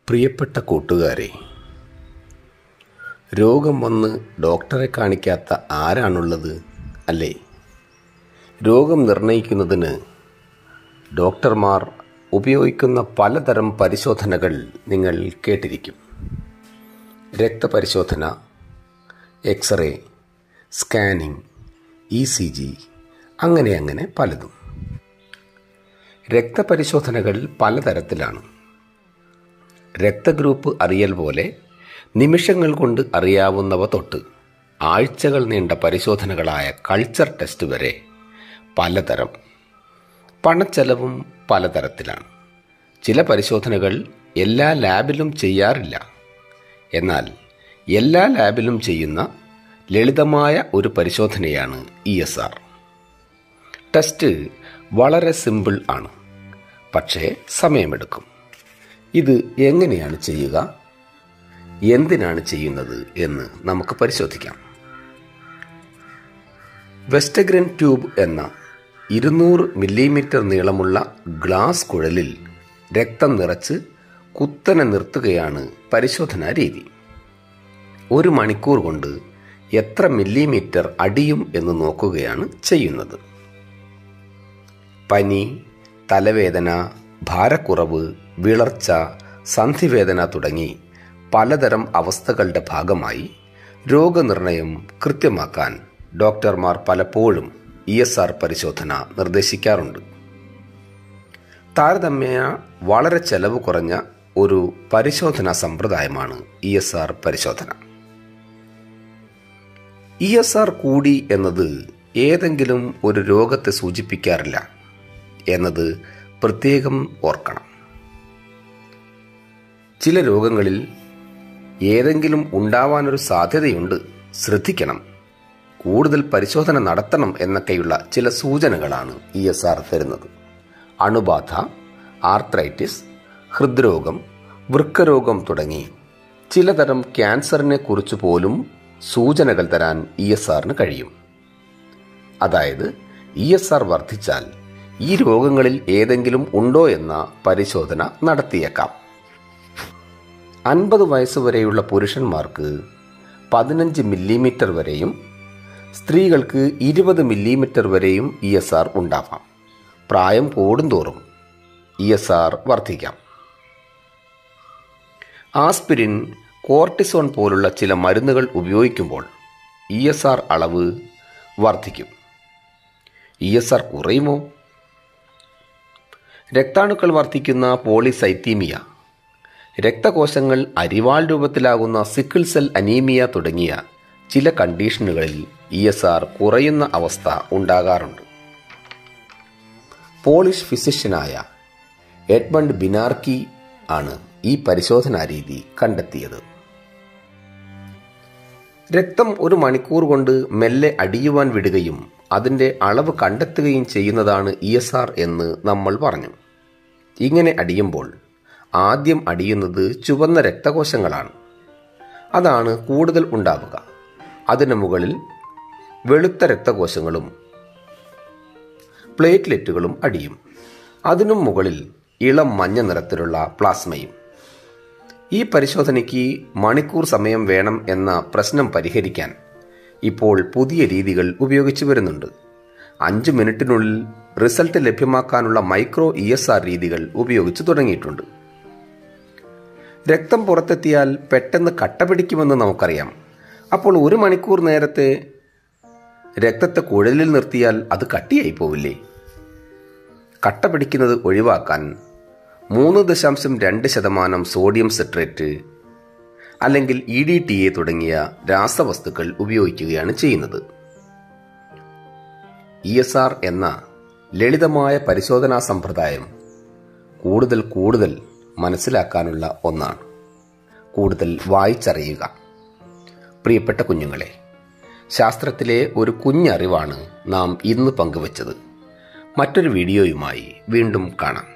പ്രിയപ്പെട്ട കൂട്ടുകാരെ രോഗം വന്ന് ഡോക്ടറെ കാണിക്കാത്ത ആരാണുള്ളത് അല്ലേ രോഗം നിർണയിക്കുന്നതിന് ഡോക്ടർമാർ ഉപയോഗിക്കുന്ന പലതരം പരിശോധനകൾ നിങ്ങൾ കേട്ടിരിക്കും രക്തപരിശോധന x-ray scanning E C G അങ്ങനെ അങ്ങനെ പലതും രക്തപരിശോധനകൾ പലതരത്തിലാണ് രക്തഗ്രൂപ്പ് അറിയൽ പോലെ നിമിഷങ്ങൾ കൊണ്ട് അറിയാവുന്നവ തൊട്ട് ആഴ്ചകൾ നീണ്ട പരിശോധനകളായ കൾച്ചർ ടെസ്റ്റ് വരെ പലതരം പണച്ചെലവും പലതരത്തിലാണ് ചില പരിശോധനകൾ എല്ലാ ലാബിലും ചെയ്യാറില്ല എന്നാൽ എല്ലാ ലാബിലും ചെയ്യുന്ന ലളിതമായ ഒരു പരിശോധനയാണ് ഇ എസ് ആർ ടെസ്റ്റ് വളരെ സിമ്പിൾ ആണ് പക്ഷേ സമയമെടുക്കും ഇത് എങ്ങനെയാണ് ചെയ്യുക എന്തിനാണ് ചെയ്യുന്നത് എന്ന് നമുക്ക് പരിശോധിക്കാം വെസ്റ്റഗ്രൻ ട്യൂബ് എന്ന ഇരുന്നൂറ് മില്ലിമീറ്റർ നീളമുള്ള ഗ്ലാസ് കുഴലിൽ രക്തം നിറച്ച് കുത്തനെ നിർത്തുകയാണ് പരിശോധനാ രീതി ഒരു മണിക്കൂർ കൊണ്ട് എത്ര മില്ലിമീറ്റർ അടിയും എന്ന് നോക്കുകയാണ് ചെയ്യുന്നത് പനി തലവേദന ഭാരക്കുറവ് വിളർച്ച സന്ധിവേദന തുടങ്ങി പലതരം അവസ്ഥകളുടെ ഭാഗമായി രോഗനിർണയം കൃത്യമാക്കാൻ ഡോക്ടർമാർ പലപ്പോഴും ഇ എസ് ആർ പരിശോധന നിർദ്ദേശിക്കാറുണ്ട് താരതമ്യേന വളരെ ചെലവ് കുറഞ്ഞ ഒരു പരിശോധനാ സമ്പ്രദായമാണ് ഇ എസ് ആർ പരിശോധന ഇ എസ് ആർ കൂടി എന്നത് ഏതെങ്കിലും ഒരു രോഗത്തെ സൂചിപ്പിക്കാറില്ല എന്നത് പ്രത്യേകം ഓർക്കണം ചില രോഗങ്ങളിൽ ഏതെങ്കിലും ഉണ്ടാവാനൊരു സാധ്യതയുണ്ട് ശ്രദ്ധിക്കണം കൂടുതൽ പരിശോധന നടത്തണം എന്നൊക്കെയുള്ള ചില സൂചനകളാണ് ഇ എസ് ആർ തരുന്നത് അണുബാധ ആർത്രൈറ്റിസ് ഹൃദ്രോഗം വൃക്കരോഗം തുടങ്ങി ചിലതരം ക്യാൻസറിനെ കുറിച്ച് പോലും സൂചനകൾ തരാൻ ഇ എസ് ആറിന് കഴിയും അതായത് ഇ എസ് ആർ വർദ്ധിച്ചാൽ ഈ രോഗങ്ങളിൽ ഏതെങ്കിലും ഉണ്ടോ എന്ന പരിശോധന നടത്തിയേക്കാം അൻപത് വയസ്സ് വരെയുള്ള പുരുഷന്മാർക്ക് പതിനഞ്ച് മില്ലിമീറ്റർ വരെയും സ്ത്രീകൾക്ക് ഇരുപത് മില്ലിമീറ്റർ വരെയും ഇ എസ് ആർ ഉണ്ടാവാം പ്രായം കൂടുന്തോറും ഇ എസ് ആർ വർദ്ധിക്കാം ആസ്പിരിൻ കോർട്ടിസോൺ പോലുള്ള ചില മരുന്നുകൾ ഉപയോഗിക്കുമ്പോൾ ഇ എസ് ആർ അളവ് വർദ്ധിക്കും ഇ എസ് ആർ കുറയുമോ രക്താണുക്കൾ വർദ്ധിക്കുന്ന പോളിസൈത്തീമിയ രക്തകോശങ്ങൾ അരിവാൾ രൂപത്തിലാകുന്ന സിക്കിൾ സെൽ അനീമിയ തുടങ്ങിയ ചില കണ്ടീഷനുകളിൽ ഇ എസ് ആർ കുറയുന്ന അവസ്ഥ ഉണ്ടാകാറുണ്ട് പോളിഷ് ഫിസിഷ്യനായ എഡ്മണ്ട് ബിനാർക്കി ആണ് ഈ പരിശോധനാ രീതി കണ്ടെത്തിയത് രക്തം ഒരു മണിക്കൂർ കൊണ്ട് മെല്ലെ അടിയുവാൻ വിടുകയും അതിൻ്റെ അളവ് കണ്ടെത്തുകയും ചെയ്യുന്നതാണ് ഇ എസ് ആർ എന്ന് നമ്മൾ പറഞ്ഞു ഇങ്ങനെ അടിയുമ്പോൾ ആദ്യം അടിയുന്നത് ചുവന്ന രക്തകോശങ്ങളാണ് അതാണ് കൂടുതൽ ഉണ്ടാവുക അതിന് മുകളിൽ വെളുത്ത രക്തകോശങ്ങളും പ്ലേറ്റ്ലെറ്റുകളും അടിയും അതിനും മുകളിൽ ഇളം മഞ്ഞ നിറത്തിലുള്ള പ്ലാസ്മയും ഈ പരിശോധനയ്ക്ക് മണിക്കൂർ സമയം വേണം എന്ന പ്രശ്നം പരിഹരിക്കാൻ ഇപ്പോൾ പുതിയ രീതികൾ ഉപയോഗിച്ചു വരുന്നുണ്ട് അഞ്ച് മിനിറ്റിനുള്ളിൽ റിസൾട്ട് ലഭ്യമാക്കാനുള്ള മൈക്രോ ഇ എസ് ആർ രീതികൾ ഉപയോഗിച്ചു തുടങ്ങിയിട്ടുണ്ട് രക്തം പുറത്തെത്തിയാൽ പെട്ടെന്ന് കട്ട പിടിക്കുമെന്ന് നമുക്കറിയാം അപ്പോൾ ഒരു മണിക്കൂർ നേരത്തെ രക്തത്തെ കുഴലിൽ നിർത്തിയാൽ അത് കട്ടിയായി പോവില്ലേ കട്ട പിടിക്കുന്നത് ഒഴിവാക്കാൻ മൂന്ന് ദശാംശം രണ്ട് ശതമാനം സോഡിയം സിട്രേറ്റ് അല്ലെങ്കിൽ ഇ ഡി ടി എ തുടങ്ങിയ രാസവസ്തുക്കൾ ഉപയോഗിക്കുകയാണ് ചെയ്യുന്നത് ഇ എസ് ആർ എന്ന ലളിതമായ പരിശോധനാ സമ്പ്രദായം കൂടുതൽ കൂടുതൽ മനസ്സിലാക്കാനുള്ള ഒന്നാണ് കൂടുതൽ വായിച്ചറിയുക പ്രിയപ്പെട്ട കുഞ്ഞുങ്ങളെ ശാസ്ത്രത്തിലെ ഒരു കുഞ്ഞറിവാണ് നാം ഇന്ന് പങ്കുവച്ചത് മറ്റൊരു വീഡിയോയുമായി വീണ്ടും കാണാം